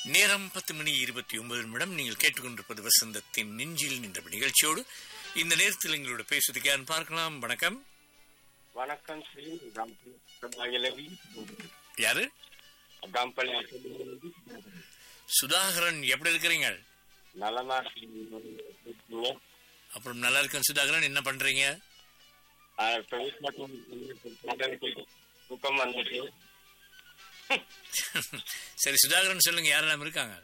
நேரம் பத்து மணி இருபத்தி ஒன்பது நிமிடம் நீங்கள் கேட்டுக்கொண்டிருப்பது வசந்தத்தின் நெஞ்சில் நின்ற நிகழ்ச்சியோடு இந்த நேரத்தில் எங்களோட பேசுவதுக்கு யார் பார்க்கலாம் வணக்கம் வணக்கம் ஸ்ரீ ராமகிலவி யாரு காம்பளி சுதாகரன் எப்படி இருக்கிறீங்க நலமா இருக்கீங்க அப்புறம் நல்லா இருக்கேன் சுதாகரன் என்ன பண்றீங்க இப்போ வீட்டில் தூக்கம் வந்துட்டு சரி சுதாகரன் சொல்லுங்க யாரெல்லாம் இருக்காங்க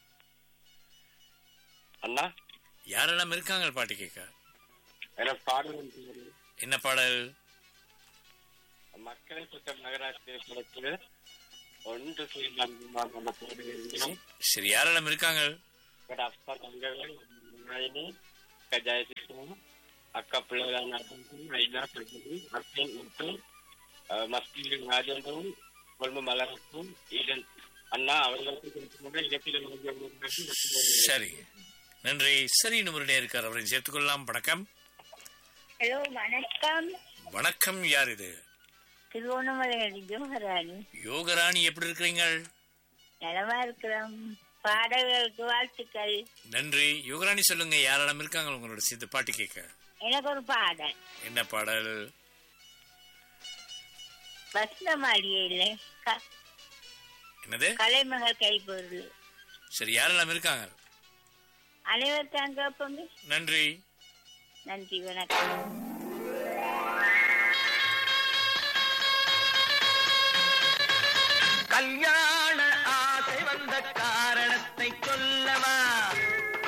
அண்ணா யாரெல்லாம் இருக்காங்க பாட்டு கேட்க எனக்கு பாடல் ஒன்று என்ன பாடல் மக்களை சுத்த நகராட்சி படத்தில் ஒன்று செய்யலாம் போடுகிறேன் சரி யாரெல்லாம் இருக்காங்க அப்பா தங்கவேல் நாயினி அக்கா ஜெயசிங்கம் அக்கா பிள்ளைகளான ஐநா பிரகதி அர்த்தன் முத்து மஸ்தி ராஜேந்திரன் கொள்மு மலரப்பும் ஈடன் அண்ணா அவர்களுக்கு கிடைக்கின்ற இடத்தில் சரி நன்றி சரி இன்னும் இருக்கார் அவரை சேர்த்துக்கொள்ளலாம் வணக்கம் ஹலோ வணக்கம் வணக்கம் யார் இது திருவோணமலை ஜோகராணி யோகராணி எப்படி இருக்கிறீங்க நலமா இருக்கிறோம் பாடல்களுக்கு வாழ்த்துக்கள் நன்றி யோகராணி சொல்லுங்க யாரெல்லாம் இருக்காங்க உங்களோட சேர்த்து பாட்டு கேட்க எனக்கு ஒரு பாடல் என்ன பாடல் வசந்தமாடியே இல்லை க- என்னது கலைமகள் கைப்பொருள் சரி யாரெல்லாம் இருக்காங்க அனைவருக்கும் கேட்போங்க நன்றி நன்றி வணக்கம் கல்யாண ஆசை வந்த காரணத்தை சொல்லவா